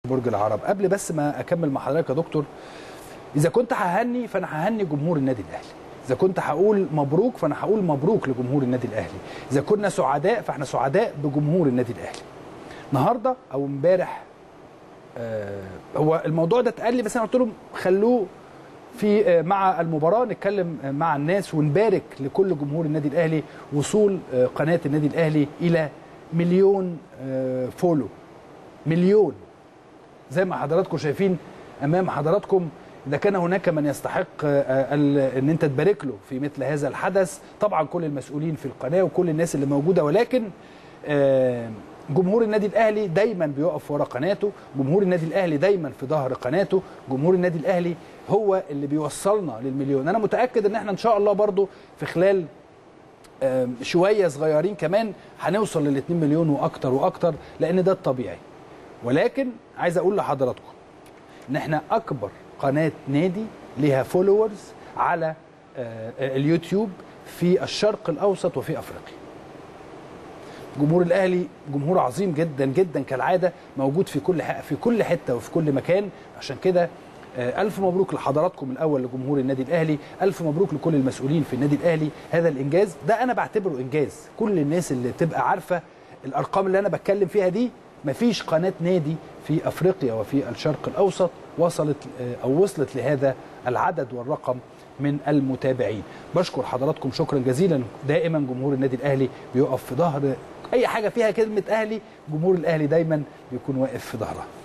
برج العرب قبل بس ما اكمل مع حضرتك يا دكتور اذا كنت ههني فانا ههني جمهور النادي الاهلي اذا كنت هقول مبروك فانا هقول مبروك لجمهور النادي الاهلي اذا كنا سعداء فاحنا سعداء بجمهور النادي الاهلي النهارده او امبارح آه هو الموضوع ده اتقال لي بس انا قلت لهم خلوه في آه مع المباراه نتكلم آه مع الناس ونبارك لكل جمهور النادي الاهلي وصول آه قناه النادي الاهلي الى مليون آه فولو مليون زي ما حضراتكم شايفين امام حضراتكم اذا كان هناك من يستحق آه، ال- ان انت تبارك له في مثل هذا الحدث طبعا كل المسؤولين في القناه وكل الناس اللي موجوده ولكن آه، جمهور النادي الاهلي دايما بيقف ورا قناته جمهور النادي الاهلي دايما في ظهر قناته جمهور النادي الاهلي هو اللي بيوصلنا للمليون انا متاكد ان احنا ان شاء الله برضو في خلال آم، شويه صغيرين كمان هنوصل لل 2 مليون واكتر واكتر لان ده الطبيعي ولكن عايز اقول لحضراتكم ان احنا اكبر قناه نادي لها فولورز على آه، آه، اليوتيوب في الشرق الاوسط وفي افريقيا جمهور الاهلي جمهور عظيم جدا جدا كالعاده موجود في كل ح- في كل حته وفي كل مكان عشان كده آه، الف مبروك لحضراتكم الاول لجمهور النادي الاهلي الف مبروك لكل المسؤولين في النادي الاهلي هذا الانجاز ده انا بعتبره انجاز كل الناس اللي تبقى عارفه الارقام اللي انا بتكلم فيها دي مفيش قناه نادي في افريقيا وفي الشرق الاوسط وصلت آه، او وصلت لهذا العدد والرقم من المتابعين بشكر حضراتكم شكرا جزيلا دائما جمهور النادي الاهلي بيقف في ظهر اي حاجه فيها كلمه اهلي جمهور الاهلي دايما بيكون واقف في ظهرها